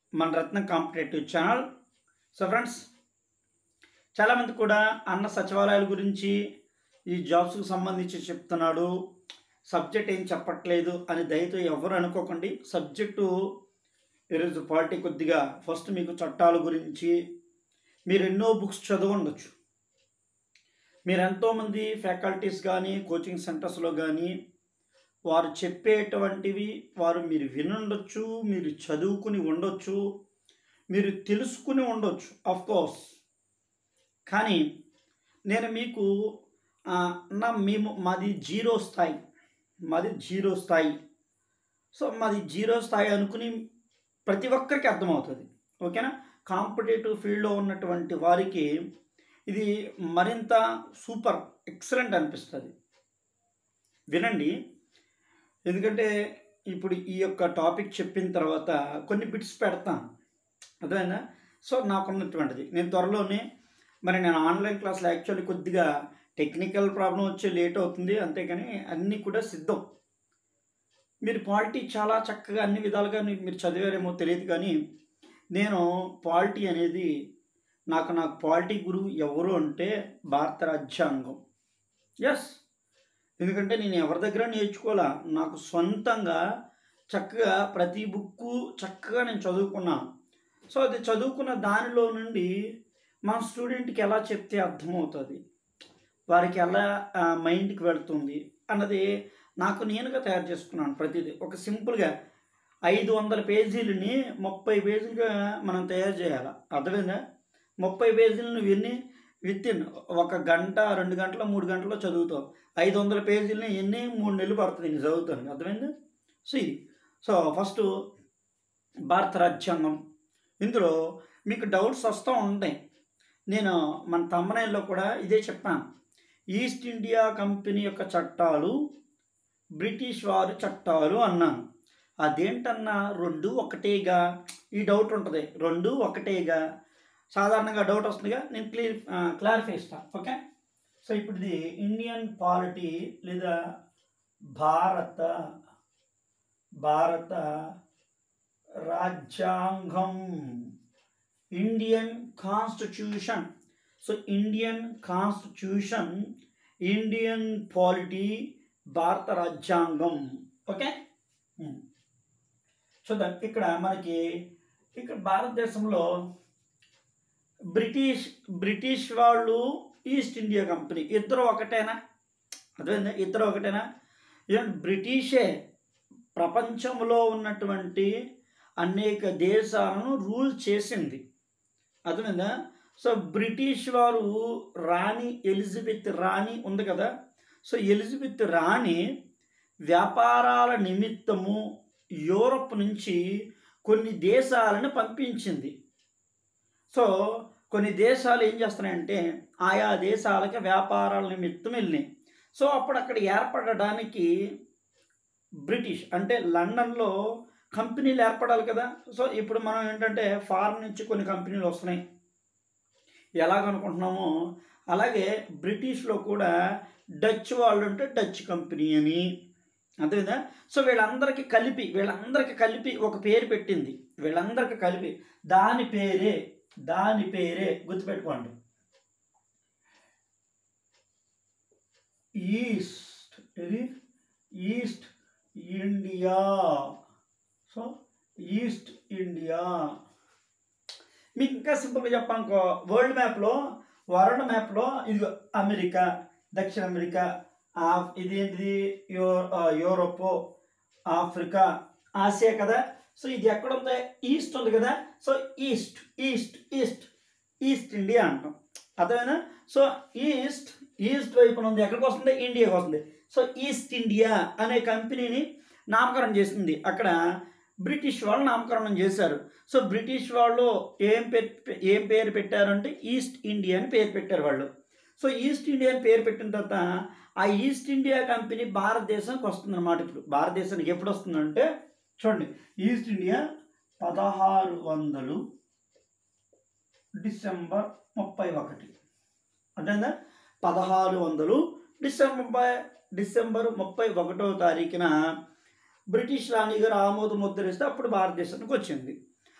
మన Ratnam competitive channel so friends చాలామంది కూడా అన్న సచివాలయాల గురించి ఈ జాబ్స్కి సంబంధించి చెప్తున్నాడు సబ్జెక్ట్ ఏం చెప్పట్లేదు అని దయతో ఎవరు అనుకోకండి సబ్జెక్టు ఈరోజు పాలిటీ కొద్దిగా ఫస్ట్ మీకు చట్టాల గురించి మీరు ఎన్నో బుక్స్ చదివి ఉండొచ్చు మీరు ఎంతోమంది ఫ్యాకల్టీస్ కానీ కోచింగ్ సెంటర్స్లో కానీ వారు చెప్పేటువంటివి వారు మీరు వినుండొచ్చు మీరు చదువుకుని ఉండొచ్చు మీరు తెలుసుకుని ఉండొచ్చు ఆఫ్ కోర్స్ కానీ నేను మీకు ఆ, నా మేము మాది జీరో స్థాయి మాది జీరో స్థాయి సో మాది జీరో స్థాయి అనుకుని ప్రతి ఒక్కరికి అర్థమవుతుంది ఓకేనా కాంపిటేటివ్ ఫీల్డ్లో ఉన్నటువంటి వారికి ఇది మరింత సూపర్ ఎక్సలెంట్ అనిపిస్తుంది వినండి ఎందుకంటే ఇప్పుడు ఈ యొక్క టాపిక్ చెప్పిన తర్వాత కొన్ని బిట్స్ పెడతాను అదేనా సో నాకున్నటువంటిది నేను త్వరలోనే మరి నేను ఆన్లైన్ క్లాసులు యాక్చువల్లీ కొద్దిగా టెక్నికల్ ప్రాబ్లం వచ్చే లేట్ అవుతుంది అంతేకాని అన్నీ కూడా సిద్ధం మీరు పాలిటీ చాలా చక్కగా అన్ని విధాలుగా మీ- మీరు చదివారేమో తెలియదు కానీ నేను పాలిటీ అనేది నాకు నాకు పాలిటీ గురువు ఎవరు అంటే భారత రాజ్యాంగం ఎస్ ఎందుకంటే నేను ఎవరి దగ్గర నేర్చుకోవాలా నాకు సొంతంగా చక్కగా ప్రతి బుక్కు చక్కగా నేను చదువుకున్నాను సో అది చదువుకున్న దానిలో నుండి మన స్టూడెంట్కి ఎలా చెప్తే అర్థమవుతుంది వారికి ఎలా ఆ, మైండ్కి వెళ్తుంది అన్నది నాకు నేనుగా తయారు చేసుకున్నాను ప్రతిదీ ఒక సింపుల్గా ఐదు వందల పేజీలని ముప్పై పేజీలుగా మనం తయారు చేయాలి అర్థమైందా ముప్పై పేజీలు నువ్వు ఎన్ని విత్ ఇన్ ఒక గంట రెండు గంటల మూడు గంటల్లో చదువుతావు ఐదు వందల పేజీలని ఎన్ని మూడు నెలలు పడుతుంది నేను చదువుతాను అర్థమైందా సో ఇది సో ఫస్ట్ భారత రాజ్యాంగం ఇందులో మీకు డౌట్స్ వస్తూ ఉంటాయి నేను మన తమ్మనేల్లో కూడా ఇదే చెప్పాను ఈస్ట్ ఇండియా కంపెనీ యొక్క చట్టాలు బ్రిటిష్ వారి చట్టాలు అన్నాను అదేంటన్నా రెండు ఒకటేగా ఈ డౌట్ ఉంటుంది రెండు ఒకటేగా సాధారణంగా డౌట్ వస్తుందిగా నేను క్లియర్ క్లారిఫై ఇస్తాను ఓకే సో ఇప్పుడు ఇది ఇండియన్ పాలిటీ లేదా భారత భారత రాజ్యాంగం Indian constitution so Indian constitution Indian polity భారత రాజ్యాంగం ఓకే చూద్దాం ఇక్కడ మనకి ఇక్కడ భారతదేశంలో బ్రిటిష్ బ్రిటిష్ వాళ్ళు ఈస్ట్ ఇండియా కంపెనీ ఇద్దరు ఒకటేనా అర్థమైందా ఇద్దరు ఒకటేనా ఏమంటే బ్రిటిషే ప్రపంచంలో ఉన్నటువంటి అనేక దేశాలను రూల్ చేసింది అర్థమైందా సో బ్రిటిష్ వారు రాణి ఎలిజబెత్ రాణి ఉంది కదా సో ఎలిజబెత్ రాణి వ్యాపారాల నిమిత్తము యూరప్ నుంచి కొన్ని దేశాలను పంపించింది సో కొన్ని దేశాలు ఏం చేస్తున్నాయంటే ఆయా దేశాలకి వ్యాపారాల నిమిత్తం వెళ్ళినాయి సో అప్పుడు అక్కడ ఏర్పడడానికి బ్రిటిష్ అంటే లండన్లో కంపెనీలు ఏర్పడాలి కదా సో ఇప్పుడు మనం ఏంటంటే ఫారెన్ నుంచి కొన్ని కంపెనీలు వస్తున్నాయి ఎలాగనుకుంటున్నామో అలాగే బ్రిటిష్లో కూడా డచ్ వాళ్ళు ఉంటే డచ్ కంపెనీ అని అర్థమైందా సో వీళ్ళందరికీ కలిపి వీళ్ళందరికీ కలిపి ఒక పేరు పెట్టింది వీళ్ళందరికీ కలిపి దాని పేరే దాని పేరే గుర్తుపెట్టుకోండి ఈస్ట్ ఇది East India so East India మీకు ఇంకా సింపుల్గా చెప్పాలనుకో వరల్డ్ మ్యాప్లో వరల్డ్ మ్యాప్లో ఇది అమెరికా దక్షిణ అమెరికా ఆ- ఇది ఏంటిది యూ ఆ, యూరోప్ ఆఫ్రికా ఆసియా కదా సో ఇది ఎక్కడ ఉంది ఈస్ట్ ఉంది కదా so east east east east India అంటాం అర్థమైనా సో ఈస్ట్ ఈస్ట్ వైపున ఉంది ఎక్కడికి వస్తుంది ఇండియాకి వస్తుంది సో ఈస్ట్ ఇండియా అనే కంపెనీని నామకరణం చేసింది అక్కడ బ్రిటిష్ వాళ్ళు నామకరణం చేశారు సో బ్రిటిష్ వాళ్ళు ఏం పేరు ఏం పేరు పెట్టారంటే ఈస్ట్ ఇండియా అని పేరు పెట్టారు వాళ్ళు సో ఈస్ట్ ఇండియా అని పేరు పెట్టిన తర్వాత ఆ ఈస్ట్ ఇండియా కంపెనీ భారతదేశానికి వస్తుంది అనమాట ఇప్పుడు భారతదేశానికి ఎప్పుడు వస్తుందంటే చూడండి ఈస్ట్ ఇండియా పదహారు వందలు డిసెంబర్ ముప్పై ఒకటి అర్థమైందా పదహారు వందలు డిసెంబర్ ముప్పై డిసెంబర్ ముప్పై ఒకటో తారీఖున బ్రిటిష్ రాణి గారు ఆమోద ముద్రిస్తే అప్పుడు భారతదేశానికి వచ్చింది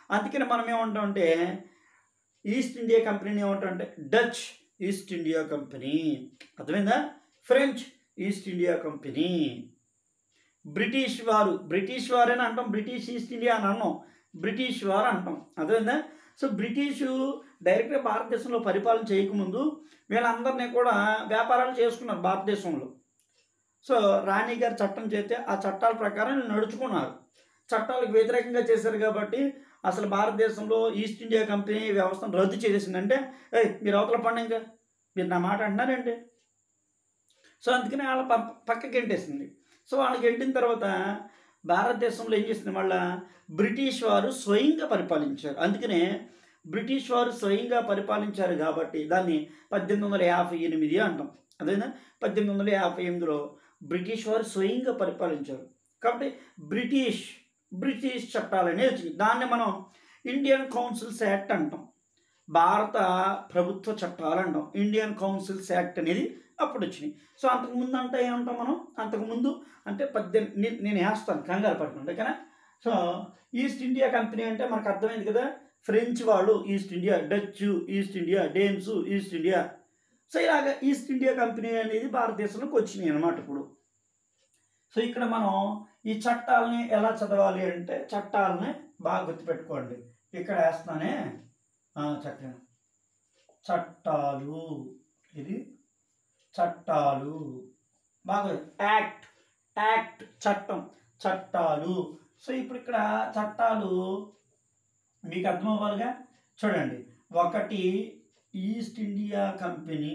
అందుకని మనం ఏమంటాం అంటే ఈస్ట్ ఇండియా కంపెనీని ఏమంటాం అంటే డచ్ ఈస్ట్ ఇండియా కంపెనీ అర్థమైందా French East India Company British వారు బ్రిటిష్ వారని అంటాం బ్రిటిష్ ఈస్ట్ ఇండియా అని అన్నాం బ్రిటిష్ వారు అంటాం అర్థమైందా సో బ్రిటిషు డైరెక్ట్గా భారతదేశంలో పరిపాలన చేయకముందు వీళ్ళందరినీ కూడా వ్యాపారాలు చేసుకున్నారు భారతదేశంలో సో రాణి గారు చట్టం చేస్తే ఆ చట్టాల ప్రకారం వీళ్ళు నడుచుకున్నారు చట్టాలకు వ్యతిరేకంగా చేశారు కాబట్టి అసలు భారతదేశంలో ఈస్ట్ ఇండియా కంపెనీ వ్యవస్థను రద్దు చేసేసిందంటే ఏ మీరు అవతల పండి ఇంకా మీరు నా మాట అంటున్నారండి సో అందుకని వాళ్ళ ప పక్కకి గెంటేసింది సో వాళ్ళకి గెంటిన తర్వాత భారతదేశంలో ఏం చేసింది మళ్ళా బ్రిటిష్ వారు స్వయంగా పరిపాలించారు అందుకనే బ్రిటిష్ వారు స్వయంగా పరిపాలించారు కాబట్టి దాన్ని పద్దెనిమిది వందల యాభై ఎనిమిది అంటాం అదేనా పద్దెనిమిది వందల యాభై ఎనిమిదిలో బ్రిటిష్ వారు స్వయంగా పరిపాలించారు కాబట్టి బ్రిటిష్ బ్రిటిష్ చట్టాలు అనేది వచ్చింది దాన్ని మనం ఇండియన్ కౌన్సిల్స్ యాక్ట్ అంటాం భారత ప్రభుత్వ చట్టాలు అంటాం ఇండియన్ కౌన్సిల్స్ యాక్ట్ అనేది అప్పుడు వచ్చినాయి సో అంతకుముందు అంటే ఏమంటాం మనం అంతకుముందు అంటే పద్దెనిమిది నేను- నేను వేస్తాను కంగారు పడుతుంది ఓకేనా సో ఈస్ట్ ఇండియా కంపెనీ అంటే మనకు అర్థమైంది కదా ఫ్రెంచ్ వాళ్ళు East India Dutch East India Danes East India so ఇలాగ ఈస్ట్ ఇండియా కంపెనీ అనేది భారతదేశంలోకి వచ్చినాయి అన్నమాట ఇప్పుడు సో ఇక్కడ మనం ఈ చట్టాలని ఎలా చదవాలి అంటే చట్టాలని బాగా గుర్తుపెట్టుకోండి ఇక్కడ వేస్తానే ఆ, చక్కగా చట్టాలు ఇది చట్టాలు బాగా యాక్ట్ యాక్ట్ చట్టం చట్టాలు సో ఇప్పుడు ఇక్కడ చట్టాలు మీకు అర్థం అవ్వాలిగా చూడండి ఒకటి East India Company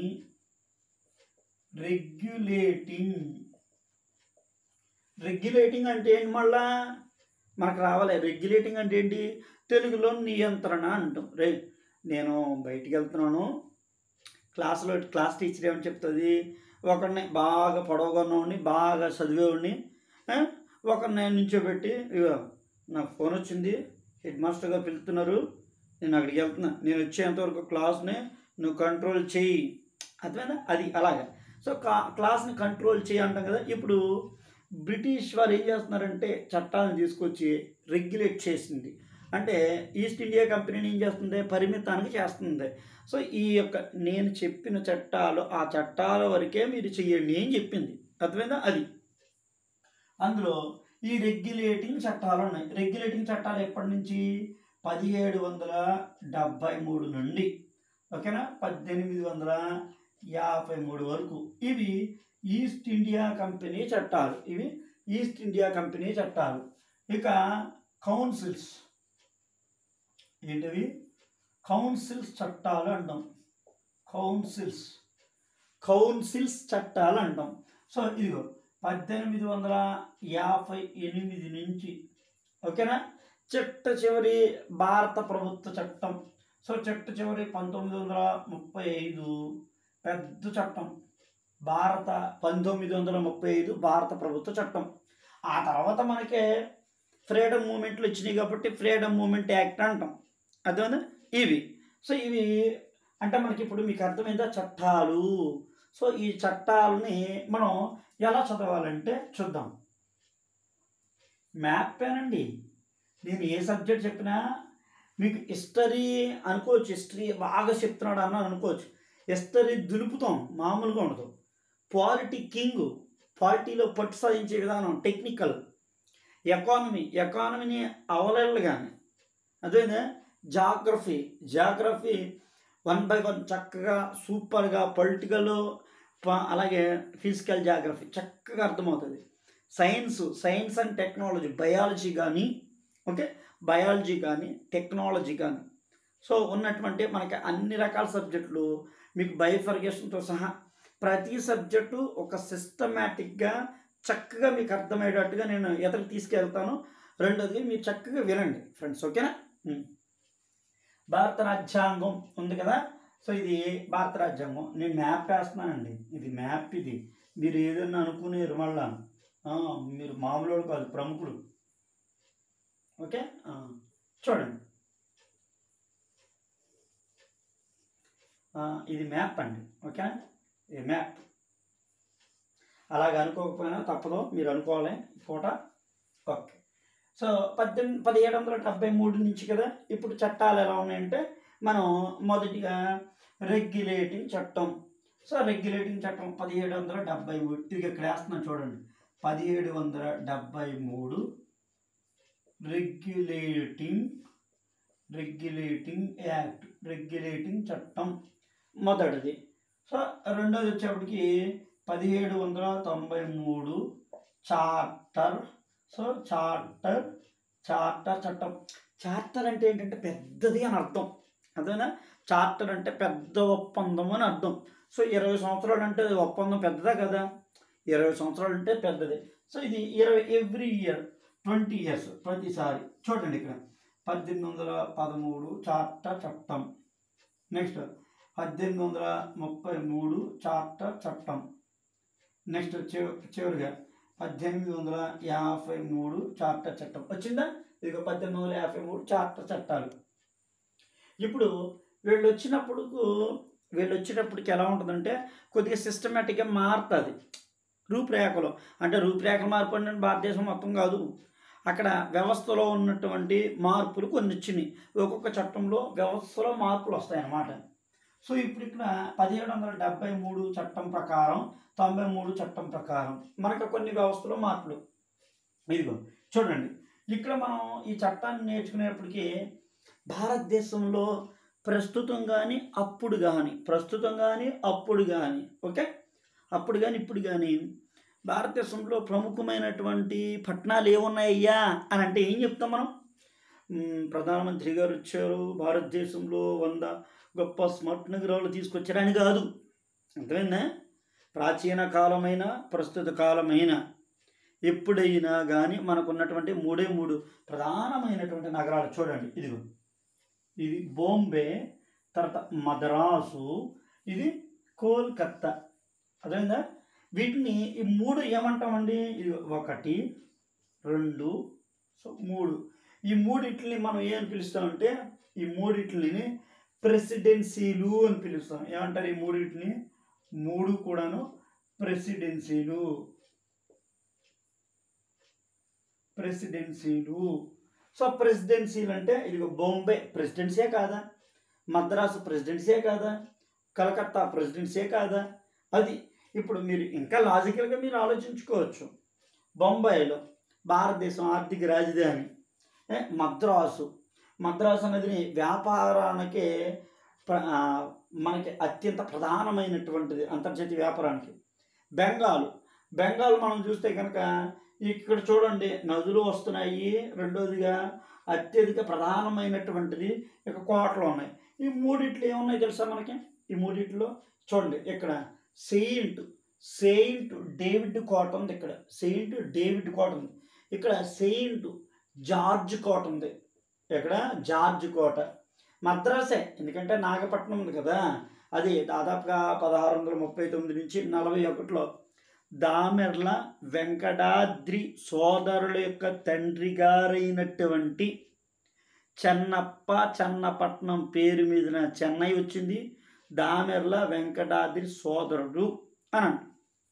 regulating regulating అంటే ఏంటి మళ్ళా మనకు రావాలి రెగ్యులేటింగ్ అంటే ఏంటి తెలుగులో నియంత్రణ అంటాం రే నేను బయటికి వెళ్తున్నాను క్లాసులో క్లాస్ టీచర్ ఏమని చెప్తుంది ఒకరిని బాగా పొడవుగా ఉన్నవాడిని బాగా చదివేవాడిని ఆ, ఒకరిని నుంచోబెట్టి ఇగో నాకు ఫోన్ వచ్చింది హెడ్ మాస్టర్ గారు పిలుస్తున్నారు నేను అక్కడికి వెళ్తున్నా నేను వచ్చేంతవరకు క్లాస్ని నువ్వు కంట్రోల్ చేయి అర్థమైందా అది అలాగా సో కా క్లాస్ని కంట్రోల్ చేయి అంటాం కదా ఇప్పుడు బ్రిటిష్ వారు ఏం చేస్తున్నారంటే చట్టాలను తీసుకొచ్చి రెగ్యులేట్ చేసింది అంటే ఈస్ట్ ఇండియా కంపెనీని ఏం చేస్తుంది పరిమితానికి చేస్తుంది సో ఈ యొక్క నేను చెప్పిన చట్టాలు ఆ చట్టాల వరకే మీరు చెయ్యండి అని చెప్పింది అర్థమైందా అది అందులో ఈ రెగ్యులేటింగ్ చట్టాలు ఉన్నాయి రెగ్యులేటింగ్ చట్టాలు ఎప్పటి నుంచి పదిహేడు వందల డెబ్భై మూడు నుండి ఓకేనా పద్దెనిమిది వందల యాభై మూడు వరకు ఇవి ఈస్ట్ ఇండియా కంపెనీ చట్టాలు ఇవి ఈస్ట్ ఇండియా కంపెనీ చట్టాలు ఇక కౌన్సిల్స్ ఏంటివి కౌన్సిల్స్ చట్టాలు అంటాం కౌన్సిల్స్ కౌన్సిల్స్ చట్టాలు అంటాం సో ఇదిగో పద్దెనిమిది వందల యాభై ఎనిమిది నుంచి ఓకేనా చిట్ట చివరి భారత ప్రభుత్వ చట్టం సో చిట్ట చివరి పంతొమ్మిది వందల ముప్పై ఐదు పెద్ద చట్టం భారత పంతొమ్మిది వందల ముప్పై ఐదు భారత ప్రభుత్వ చట్టం ఆ తర్వాత మనకే ఫ్రీడమ్ మూమెంట్లు వచ్చినాయి కాబట్టి ఫ్రీడమ్ మూమెంట్ యాక్ట్ అంటాం అర్థమైందా ఇవి సో ఇవి అంటే మనకి ఇప్పుడు మీకు అర్థమైందా చట్టాలు సో ఈ చట్టాలని మనం ఎలా చదవాలంటే చూద్దాం మ్యాప్ పేనండి నేను ఏ సబ్జెక్ట్ చెప్పినా మీకు హిస్టరీ అనుకోవచ్చు హిస్టరీ బాగా చెప్తున్నాడు అన్న అనుకోవచ్చు హిస్టరీ దులుపుతాం మామూలుగా ఉండదు పాలిటీ కింగ్ పాలిటీలో పట్టు సాధించే విధానం టెక్నికల్ ఎకానమీ ఎకానమీని అవలేళ్ళగానే అదేనా geography geography one by one చక్కగా సూపర్గా పొలిటికల్ అలాగే ఫిజికల్ జాగ్రఫీ చక్కగా అర్థమవుతుంది science science and technology biology కానీ ఓకే బయాలజీ కానీ టెక్నాలజీ కానీ సో ఉన్నటువంటి మనకి అన్ని రకాల సబ్జెక్టులు మీకు బైఫర్గేషన్తో సహా ప్రతి సబ్జెక్టు ఒక సిస్టమేటిక్గా చక్కగా మీకు అర్థమయ్యేటట్టుగా నేను ఎదురు తీసుకెళ్తాను రెండోది మీరు చక్కగా వినండి ఫ్రెండ్స్ ఓకేనా ఉం. భారత రాజ్యాంగం ఉంది కదా సో ఇది భారత రాజ్యాంగం నేను మ్యాప్ వేస్తున్నానండి ఇది మ్యాప్ ఇది మీరు ఏదన్నా అనుకునేరు మళ్ళా ఆ, మీరు మామూలు వాళ్ళు కాదు ప్రముఖులు ఓకే ఆ, చూడండి ఆ, ఇది మ్యాప్ అండి ఓకే ఇది మ్యాప్ అలాగ అనుకోకపోయినా తప్పదు మీరు అనుకోవాలి ఫోటో ఓకే సో పద్దెనిమిది పదిహేడు వందల డెబ్బై మూడు నుంచి కదా ఇప్పుడు చట్టాలు ఎలా ఉన్నాయంటే మనం మొదటిగా రెగ్యులేటింగ్ చట్టం సో రెగ్యులేటింగ్ చట్టం పదిహేడు వందల డెబ్బై మూడు ఇది ఇక్కడ వేస్తున్నాను చూడండి పదిహేడు వందల డెబ్బై మూడు రెగ్యులేటింగ్ రెగ్యులేటింగ్ యాక్ట్ రెగ్యులేటింగ్ చట్టం మొదటిది సో రెండోది వచ్చేప్పటికి పదిహేడు వందల తొంభై మూడు చార్టర్ సో చార్టర్ చార్టర్ చట్టం చార్టర్ అంటే ఏంటంటే పెద్దది అని అర్థం అదేనా చార్టర్ అంటే పెద్ద ఒప్పందం అని అర్థం సో ఇరవై సంవత్సరాలు అంటే ఒప్పందం పెద్దదా కదా ఇరవై సంవత్సరాలు అంటే పెద్దది సో ఇది ఇరవై ఎవ్రీ ఇయర్ ట్వంటీ ఇయర్స్ ప్రతిసారి చూడండి ఇక్కడ పద్దెనిమిది వందల పదమూడు చార్టర్ చట్టం నెక్స్ట్ పద్దెనిమిది వందల ముప్పై మూడు చార్టర్ చట్టం నెక్స్ట్ చివ చివరిగా పద్దెనిమిది వందల యాభై మూడు చార్టర్ చట్టం వచ్చిందా ఇదిగో పద్దెనిమిది వందల యాభై మూడు చార్టర్ చట్టాలు ఇప్పుడు వీళ్ళు వచ్చినప్పుడు వీళ్ళు వచ్చినప్పటికి ఎలా ఉంటుందంటే కొద్దిగా సిస్టమేటిక్గా మారుతుంది రూపురేఖలు అంటే రూపురేఖలు మార్పు అంటే భారతదేశం మొత్తం కాదు అక్కడ వ్యవస్థలో ఉన్నటువంటి మార్పులు కొన్ని వచ్చినాయి ఒక్కొక్క చట్టంలో వ్యవస్థలో మార్పులు వస్తాయన్నమాట సో ఇప్పుడు ఇక్కడ పదిహేడు వందల డెబ్బై మూడు చట్టం ప్రకారం తొంభై మూడు చట్టం ప్రకారం మనకు కొన్ని వ్యవస్థలో మార్పులు ఇదిగో చూడండి ఇక్కడ మనం ఈ చట్టాన్ని నేర్చుకునేప్పటికీ భారతదేశంలో ప్రస్తుతం కానీ అప్పుడు కానీ ప్రస్తుతం కానీ అప్పుడు కానీ ఓకే అప్పుడు కానీ ఇప్పుడు కానీ భారతదేశంలో ప్రముఖమైనటువంటి పట్టణాలు ఏమున్నాయ్యా అని అంటే ఏం చెప్తాం మనం మ్, ప్రధానమంత్రి గారు వచ్చారు భారతదేశంలో వంద గొప్ప స్మార్ట్ నగరాలు తీసుకొచ్చారని కాదు అర్థమైందా ప్రాచీన కాలమైన ప్రస్తుత కాలమైన ఎప్పుడైనా కానీ మనకున్నటువంటి మూడే మూడు ప్రధానమైనటువంటి నగరాలు చూడండి ఇదిగో ఇది బాంబే తర్వాత మద్రాసు ఇది కోల్కత్తా అర్థమైందా వీటిని ఈ మూడు ఏమంటామండి ఇది ఒకటి రెండు సో మూడు ఈ మూడిట్లని మనం ఏమని పిలుస్తామంటే ఈ మూడిట్లని ప్రెసిడెన్సీలు అని పిలుస్తాం ఏమంటారు ఈ మూడిటిని మూడు కూడాను ప్రెసిడెన్సీలు ప్రెసిడెన్సీలు సో ప్రెసిడెన్సీలు అంటే ఇది బొంబే ప్రెసిడెన్సీయే కాదా మద్రాసు ప్రెసిడెన్సీయే కాదా కలకత్తా ప్రెసిడెన్సీయే కాదా అది ఇప్పుడు మీరు ఇంకా లాజికల్గా మీరు ఆలోచించుకోవచ్చు బొంబాయిలో భారతదేశం ఆర్థిక రాజధాని ఏ, మద్రాసు మద్రాసు అనేది వ్యాపారానికి ప్ర- ఆ, మనకి అత్యంత ప్రధానమైనటువంటిది అంతర్జాతీయ వ్యాపారానికి బెంగాల్ బెంగాల్ మనం చూస్తే కనుక ఇక్కడ చూడండి నదులు వస్తున్నాయి రెండోదిగా అత్యధిక ప్రధానమైనటువంటిది ఇక కోటలు ఉన్నాయి ఈ మూడిట్లో ఏమున్నాయి తెలుసా మనకి ఈ మూడిట్లో చూడండి ఇక్కడ సెయింట్ సెయింట్ డేవిడ్ కోట ఉంది ఇక్కడ సెయింట్ డేవిడ్ కోట ఉంది ఇక్కడ సెయింట్ జార్జ్ కోట ఉంది ఇక్కడ జార్జ్ కోట మద్రాసే ఎందుకంటే నాగపట్నం ఉంది కదా అది దాదాపుగా పదహారు వందల ముప్పై తొమ్మిది నుంచి నలభై ఒకటిలో దామెర్ల వెంకటాద్రి సోదరుల యొక్క తండ్రి గారైనటువంటి చెన్నప్ప చెన్నపట్నం పేరు మీదన చెన్నై వచ్చింది దామెర్ల వెంకటాద్రి సోదరుడు అని అంట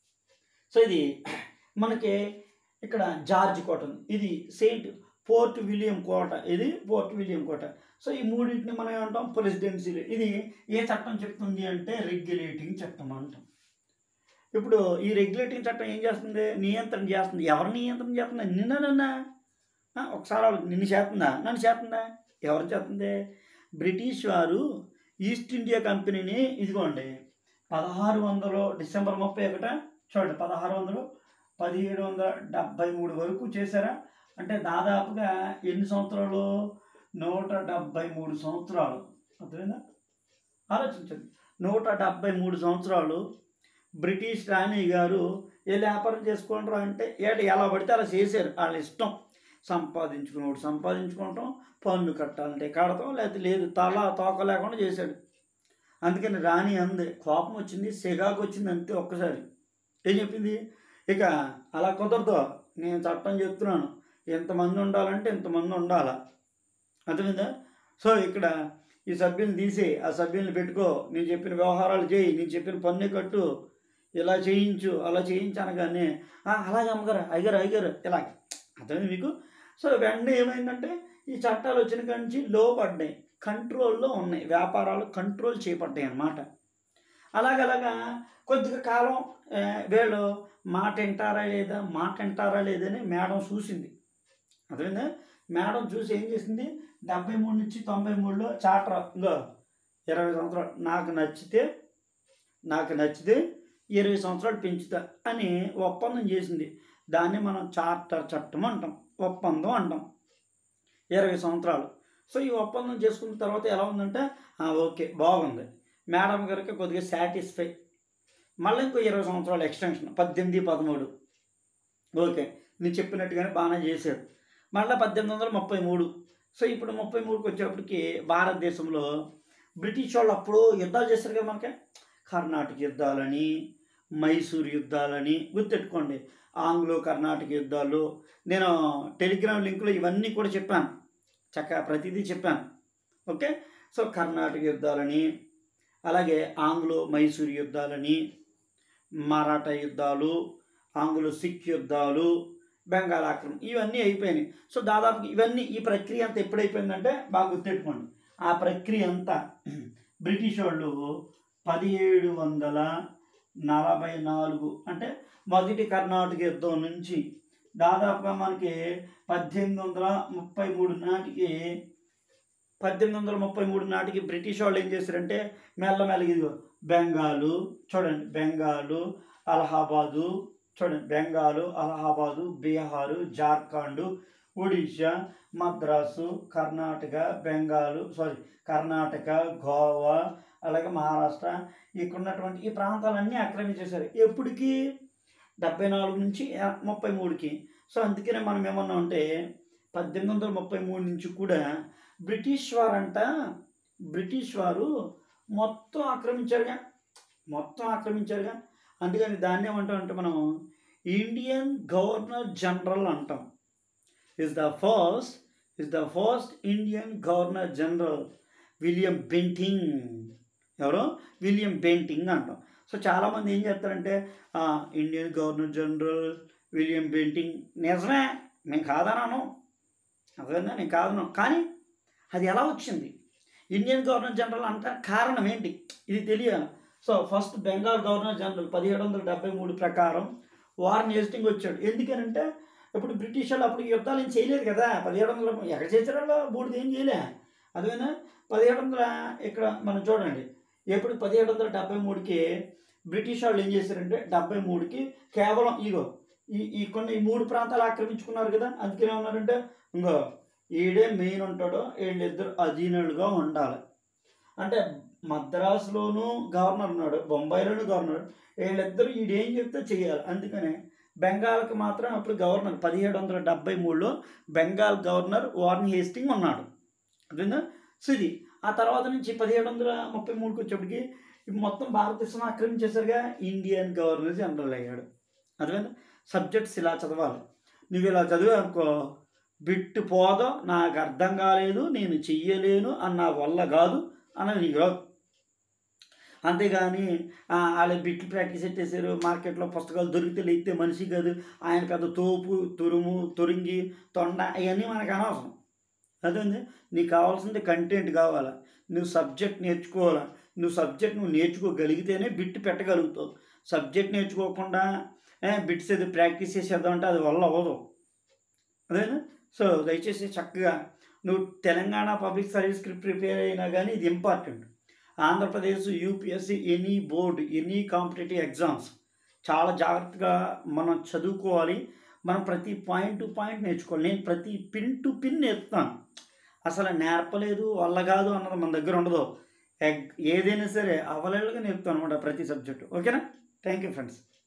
సో ఇది మనకి ఇక్కడ జార్జ్ కోట ఉంది ఇది సెయింట్ పోర్ట్ విలియం కోట ఇది పోర్ట్ విలియం కోట సో ఈ మూడింటిని మనం ఏమంటాం ప్రెసిడెన్సీలు ఇది ఏ చట్టం చెప్తుంది అంటే రెగ్యులేటింగ్ చట్టం అంటాం ఇప్పుడు ఈ రెగ్యులేటింగ్ చట్టం ఏం చేస్తుంది నియంత్రణ చేస్తుంది ఎవరు నియంత్రణ చేస్తుంది నిన్న నన్న ఒకసారి ఆలోచి- నిన్ను చేస్తుందా నన్ను చేస్తుందా ఎవరు చేస్తుంది బ్రిటిష్ వారు ఈస్ట్ ఇండియా కంపెనీని ఇదిగోండి పదహారు వందలు డిసెంబర్ ముప్పై ఒకట చూడండి పదహారు వందలు పదిహేడు వందల డెబ్బై మూడు వరకు చేశారా అంటే దాదాపుగా ఎన్ని సంవత్సరాలు నూట డెబ్బై మూడు సంవత్సరాలు అర్థమైందా ఆలోచించండి నూట డెబ్బై మూడు సంవత్సరాలు బ్రిటిష్ రాణి గారు ఏ వ్యాపారం చేసుకుంటారు అంటే ఏట ఎలా పడితే అలా చేశారు వాళ్ళ ఇష్టం సంపాదించుకున్నాడు సంపాదించుకోవటం పన్ను కట్టాలంటే కడతాం లేకపోతే లేదు తల తోక లేకుండా చేశాడు అందుకని రాణి అంది కోపం వచ్చింది సిగాకు వచ్చింది అంతే ఒక్కసారి ఏం చెప్పింది ఇక అలా కుదరదు నేను చట్టం చెప్తున్నాను ఎంతమంది ఉండాలంటే ఎంతమంది ఉండాలా అర్థమైందా సో ఇక్కడ ఈ సభ్యుని తీసి ఆ సభ్యుల్ని పెట్టుకో నేను చెప్పిన వ్యవహారాలు చేయి నేను చెప్పిన పన్ను కట్టు ఇలా చేయించు అలా చేయించు అనగానే "ఆ, అలాగే అమ్మగారు అయ్యారు అయ్యారు ఇలా అర్థమైంది మీకు సో వెంటనే ఏమైందంటే ఈ చట్టాలు వచ్చిన కాడి నుంచి లో పడ్డాయి కంట్రోల్లో ఉన్నాయి వ్యాపారాలు కంట్రోల్ చేపట్టాయి అన్నమాట అలాగలాగా కొద్దిగా కాలం ఆ, వీళ్ళు మాట వింటారా లేదా మాట వింటారా లేదని మేడం చూసింది అదేవిధంగా మేడం చూసి ఏం చేసింది డెబ్బై మూడు నుంచి తొంభై మూడులో చార్టర్ ఇంకో ఇరవై సంవత్సరాలు నాకు నచ్చితే నాకు నచ్చితే ఇరవై సంవత్సరాలు పెంచుతా అని ఒప్పందం చేసింది దాన్ని మనం చార్టర్ చట్టం అంటాం ఒప్పందం అంటాం ఇరవై సంవత్సరాలు సో ఈ ఒప్పందం చేసుకున్న తర్వాత ఎలా ఉందంటే "ఆ, ఓకే బాగుంది మేడం గారికి కొద్దిగా సాటిస్ఫై మళ్ళీ ఇంకో ఇరవై సంవత్సరాలు ఎక్స్టెన్షన్ పద్దెనిమిది పదమూడు ఓకే నేను చెప్పినట్టుగానే బాగానే చేశాడు మళ్ళీ పద్దెనిమిది వందల ముప్పై మూడు సో ఇప్పుడు ముప్పై మూడుకి వచ్చేప్పటికి భారతదేశంలో బ్రిటిష్ వాళ్ళు అప్పుడు యుద్ధాలు చేస్తారు కదా మనకి కర్ణాటక యుద్ధాలని మైసూర్ యుద్ధాలని గుర్తెట్టుకోండి ఆంగ్లో కర్ణాటక యుద్ధాలు నేను టెలిగ్రామ్ లింకులో ఇవన్నీ కూడా చెప్పాను చక్కగా ప్రతిదీ చెప్పాను ఓకే సో కర్ణాటక యుద్ధాలని అలాగే ఆంగ్లో మైసూర్ యుద్ధాలని మరాఠా యుద్ధాలు ఆంగ్లో సిక్ యుద్ధాలు బెంగాల్ ఆక్రమణ ఇవన్నీ అయిపోయినాయి సో దాదాపు ఇవన్నీ ఈ ప్రక్రియ అంతా ఎప్పుడైపోయిందంటే బాగా గుర్తెట్టుకోండి ఆ ప్రక్రియ అంతా బ్రిటిష్ వాళ్ళు పదిహేడు వందల నలభై నాలుగు అంటే మొదటి కర్ణాటక యుద్ధం నుంచి దాదాపుగా మనకి పద్దెనిమిది వందల ముప్పై మూడు నాటికి పద్దెనిమిది వందల ముప్పై మూడు నాటికి బ్రిటిష్ వాళ్ళు ఏం చేశారంటే మెల్లమెల్లగా ఇదిగో బెంగాలు చూడండి బెంగాలు అలహాబాదు చూడండి బెంగాలు అలహాబాదు బీహారు జార్ఖండ్ ఒడిషా మద్రాసు కర్ణాటక బెంగాలు సారీ కర్ణాటక గోవా అలాగే మహారాష్ట్ర ఇక్కడ ఉన్నటువంటి ఈ ప్రాంతాలన్నీ ఆక్రమించేశారు ఎప్పటికి డెబ్బై నాలుగు నుంచి యా- ముప్పై మూడుకి సో అందుకనే మనం ఏమన్నా అంటే పద్దెనిమిది వందల ముప్పై మూడు నుంచి కూడా బ్రిటిష్ వారంట బ్రిటిష్ వారు మొత్తం ఆక్రమించారుగా మొత్తం ఆక్రమించారుగా అందుకని దాన్ని ఏమంటాం అంటే మనం ఇండియన్ గవర్నర్ జనరల్ అంటాం is the first is the first Indian Governor General William Bentinck ఎవరో విలియం బెంటింగ్ అంటాం సో చాలామంది ఏం చేస్తారంటే "ఆ, Indian Governor General William Bentinck నిజమే నేను కాదన్నాను అదేనా నేను కాదను కానీ అది ఎలా వచ్చింది ఇండియన్ గవర్నర్ జనరల్ అంటే కారణం ఏంటి ఇది తెలియాలి so first Bengal Governor General పదిహేడు వందల డెబ్బై మూడు ప్రకారం వార్న్ హేస్టింగ్ వచ్చాడు ఎందుకనంటే ఇప్పుడు బ్రిటిష్ వాళ్ళు అప్పుడు యుద్ధాలు ఏం చేయలేదు కదా పదిహేడు వందల ఎక్కడ చేశారు వాళ్ళు బూడిద ఏం చేయలే అదేనా పదిహేడు వందల ఇక్కడ మనం చూడండి ఎప్పుడు పదిహేడు వందల డెబ్బై మూడుకి బ్రిటిష్ వాళ్ళు ఏం చేశారంటే డెబ్బై మూడుకి కేవలం ఇగో ఈ ఈ కొన్ని ఈ మూడు ప్రాంతాలు ఆక్రమించుకున్నారు కదా అందుకనే ఉన్నారంటే ఇంకో ఈడే మెయిన్ ఉంటాడో వీళ్ళిద్దరు అధీనులుగా ఉండాలి అంటే మద్రాసులోను గవర్నర్ ఉన్నాడు బొంబాయిలోను గవర్నర్ వీళ్ళిద్దరూ ఈడేం చెప్తే చేయాలి అందుకనే బెంగాల్కి మాత్రం అప్పుడు గవర్నర్ పదిహేడు వందల డెబ్బై మూడులో బెంగాల్ గవర్నర్ వార్న్ హేస్టింగ్ ఉన్నాడు అదేనా సో ఇది ఆ తర్వాత నుంచి పదిహేడు వందల ముప్పై మూడుకి వచ్చేప్పటికి ఇప్పుడు మొత్తం భారతదేశం ఆక్రమించేసరిగా ఇండియన్ గవర్నర్ జనరల్ అయ్యాడు అదేనా సబ్జెక్ట్స్ ఇలా చదవాలి నువ్వు ఇలా చదివా అనుకో బిట్టు పోదో నాకు అర్థం కాలేదు నేను చెయ్యలేను అన్న వల్ల కాదు అన్నది నీకు రాదు అంతేగాని ఆ, వాళ్ళ బిట్లు ప్రాక్టీస్ పెట్టేశారు మార్కెట్లో పుస్తకాలు దొరికితే లేతే మనిషి కాదు ఆయనకు అది తోపు తురుము తొరింగి తొండ అవన్నీ మనకు అనవసరం అదేంది నీకు కావాల్సింది కంటెంట్ కావాలా నువ్వు సబ్జెక్ట్ నేర్చుకోవాలా నువ్వు సబ్జెక్ట్ నువ్వు నేర్చుకోగలిగితేనే బిట్ పెట్టగలుగుతావు సబ్జెక్ట్ నేర్చుకోకుండా బిట్స్ ఏదో ప్రాక్టీస్ చేసేద్దామంటే అది వల్ల అవ్వదు అదేనా సో దయచేసి చక్కగా నువ్వు తెలంగాణ పబ్లిక్ సర్వీస్కి ప్రిపేర్ అయినా కానీ ఇది important Andhra Pradesh UPSC any board any competitive exams చాలా జాగ్రత్తగా మనం చదువుకోవాలి మనం ప్రతి పాయింట్ టు పాయింట్ నేర్చుకోవాలి నేను ప్రతి పిన్ టు పిన్ నేర్పుతాను అసలు నేర్పలేదు వల్ల కాదు అన్నది మన దగ్గర ఉండదు ఎగ్ ఏదైనా సరే అవలేలుగా నేర్పుతాను అనమాట ప్రతి సబ్జెక్టు ఓకేనా థ్యాంక్ యూ ఫ్రెండ్స్